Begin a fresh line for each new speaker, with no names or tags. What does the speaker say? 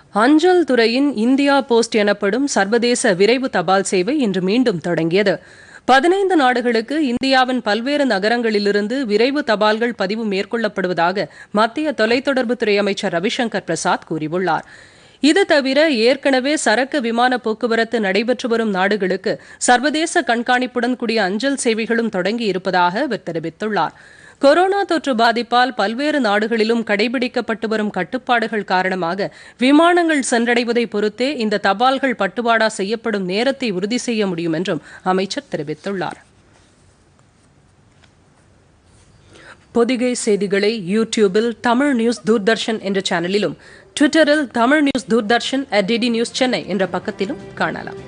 அஞ்சல் துறையின் India post எனப்படும் சர்வதேச விரைவு தபால் சேவை இன்று மீண்டும் தொடங்கியது பதினைந்து நாடுகளுக்கு இந்தியாவின் பல்வேறு நகரங்களிலிருந்து விரைவு தபால்கள் பதிவு மேற்கொள்ளப்படுவதாக மத்திய தொலைத்தொடர்புத்துறை அமைச்சர் ரவிசங்கர் பிரசாத் கூறியுள்ளார் இது தவிர ஏற்கனவே சரக்கு விமான போக்குவரத்து நடைபெற்று வரும் நாடுகளுக்கு சர்வதேச கண்காணிப்புடன் கூடிய அஞ்சல் சேவைகளும் தொடங்கி இருப்பதாக அவர் தெரிவித்துள்ளார் கொரோனா தொற்று பாதிப்பால் பல்வேறு நாடுகளிலும் கடைபிடிக்கப்பட்டு வரும் கட்டுப்பாடுகள் காரணமாக விமானங்கள் சென்றடைவதை பொறுத்தே இந்த தபால்கள் பட்டுவாடா செய்யப்படும் நேரத்தை உறுதி செய்ய முடியும் என்றும் அமைச்சர் தெரிவித்துள்ளார் பொதிகை செய்திகளை யூடியூபில் தமிழ் நியூஸ் தூர்தர்ஷன் என்ற சேனலிலும் ட்விட்டரில் Tamil news Doordarshan at DD news Chennai என்ற பக்கத்திலும் காணலாம்